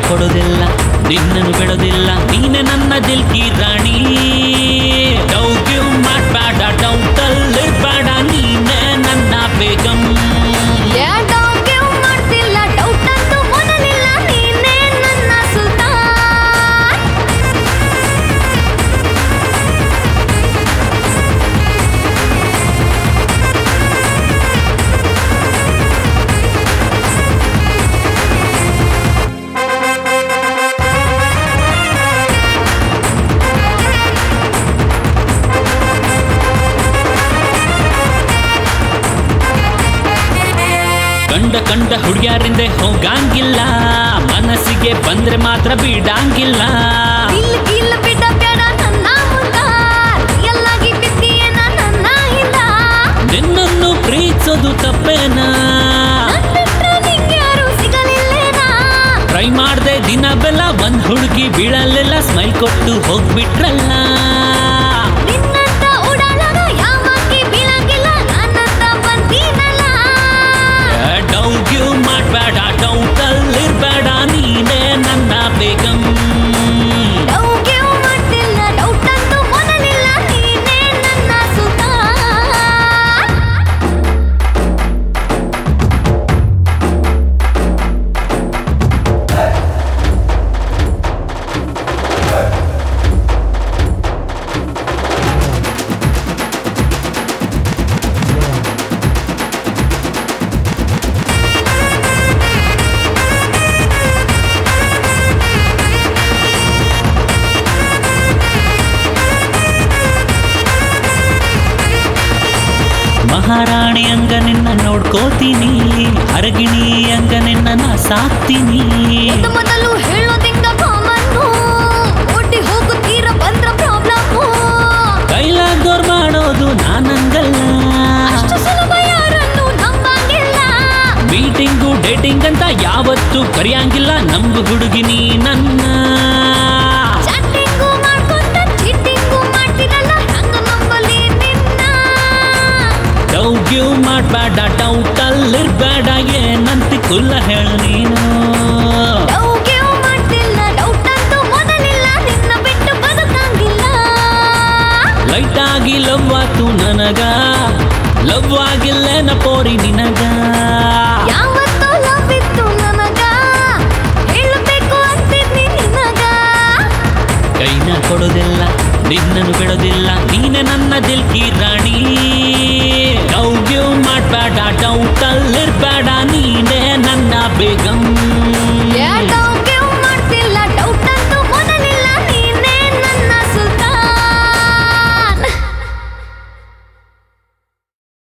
ಕೊಡೋದಿಲ್ಲ ನಿನ್ನನ್ನು ಬಿಡೋದಿಲ್ಲ ನೀನೆ ನನ್ನ ದಿಲ್ ಕಿ ರಾಣಿ ಡೌಗ್ಯೂ ಮಾಡ್ಬೇಡ ಡೌಟಲ್ಲಿ ಬೇಡ ನೀನೆ ನನ್ನ ಬೇಗಂ ಯಾವ್ದಾವ್ಗೆ ಮಾಡ್ತಿಲ್ಲ ಡೌಟ್ ಅಂತೂ ಮೊದಲಿಲ್ಲ ನೀನೇ ನನ್ನ ಸುಲ್ತಾನ್ ಕಂಡ ಕಂಡ ಹುಡುಗ್ಯಾರಿಂದೆ ಹೋಗಂಗಿಲ್ಲ ಮನಸ್ಸಿಗೆ ಬಂದ್ರೆ ಮಾತ್ರ ಬಿಡಂಗಿಲ್ಲ ಗಿಲ್ ಗಿಲ್ ಬಿಡ ಬೇಡ ನನ್ನ ಮುಂದ ಎಲ್ಲಾಗಿ ಬಿದ್ದೀಯೇನ ನನ್ನ ಹಿಂದ ನಿನ್ನನ್ನು ಪ್ರೀತಿಸೋದು ತಪ್ಪೇನಾ ನನ್ ಬಿಟ್ರೆ ನಿಂಗ್ಯಾರು ಸಿಗಲಿಲ್ಲೇನಾ ಟ್ರೈ ಮಾಡ್ದೆ ದಿನ ಬೆಲ್ಲ ಒಂದ್ ಹುಡುಗಿ ಬೀಳಲೆಲ್ಲ ಸ್ಮೈಲ್ ಕೊಟ್ಟು ಹೋಗ್ಬಿಟ್ರಲ್ಲ ನಿನ್ನಂತ ಓಡಾಡೋಣ ಯಾವಕ್ಕೆ ಬೀಳಂಗಿಲ್ಲ ನನ್ನಂತ ಬಂದೀನಲ್ಲ ಡೌಗ್ಯೂ ಮಾಡ್ಬೇಡ ಡೌಟಲ್ಲಿರ್ಬೇಡ ನೀನೇ ನನ್ನ ಬೇಗಂ ಡೌಗೆ ಮಾಡ್ತಿಲ್ಲ ಡೌಟ್ ಅಂತೂ ಮೊದಲಿಲ್ಲ ನೀನೇ ನನ್ನ ಸುಲ್ತಾನ್ ಮಹಾರಾಣಿ ಅಂಗ ನಿನ್ನ ನೋಡ್ಕೋತೀನಿ ಹರಗಿಣಿ ಅಂಗ ನಿನ್ನ ನಾ ಸಾಕ್ತೀನಿ ಮೊದ ಮೊದಲು ಹೇಳೋದಿಂಗ ಕಾಮನ್ನು ಓಡಿ ಹೋಗುತ್ತೀರ ಬಂದ್ರ ಪ್ರಾಬ್ಲಮ್ಮು ಕೈಲಾದೋರ್ ಮಾಡೋದು ನಾನಂಗಲ್ಲ ಅಷ್ಟು ಸುಲಭ ಯಾರನ್ನು ನಂಬಂಗಿಲ್ಲ ಮೀಟಿಂಗು ಡೇಟಿಂಗ್ ಅಂತ ಯಾವತ್ತೂ ಕರೆಯಂಗಿಲ್ಲ ನಂಬು ಹುಡುಗಿ ನೀ ನನ್ನ ಚಾಟಿಂಗು ಮಾಡ್ಕೊಂತ ಚೀಟಿಂಗು ಮಾಡ್ತೀರಲ್ಲ ಹಂಗ ನಂಬಲಿ ನಿನ್ನ ಡೌಗ್ಯೂ ಮಾಡ್ಬೇಡ ಡೌಟಲ್ಲಿರ್ಬೇಡ ಏನಂತ ಕುಲ್ಲ ಹೇಳ ನೀನು ಡೌಗೆ ಮಾಡ್ತಿಲ್ಲ ಡೌಟ್ ಅಂತೂ ಮೊದಲಿಲ್ಲ ನಿನ್ನ ಬಿಟ್ಟು ಬದುಕಂಗಿಲ್ಲ ಲೈಟ್ ಆಗಿ ಲವ್ ಆತು ನನಗ ಲವ್ ಆಗಿಲ್ಲೇನ ಪೋರಿ ನಿನಗ ಯಾವತ್ತೋ ಲವ್ ಇತ್ತು ನನಗ ಹೇಳಬೇಕು ಅಂತಿದ್ನಿ ನಿನಗ ಕೈನ ಕೊಡೋದಿಲ್ಲ ನಿನ್ನನ್ನು ಬಿಡೋದಿಲ್ಲ ನೀನೆ ನನ್ನ ದಿಲ್ ಕಿ ರಾಣಿ ಡೌಗ್ಯೂ ಮಾಡ್ಬೇಡ ಡೌಟಲ್ಲಿರ್ಬೇಡ ನೀನೆ ನನ್ನ ಬೇಗಂ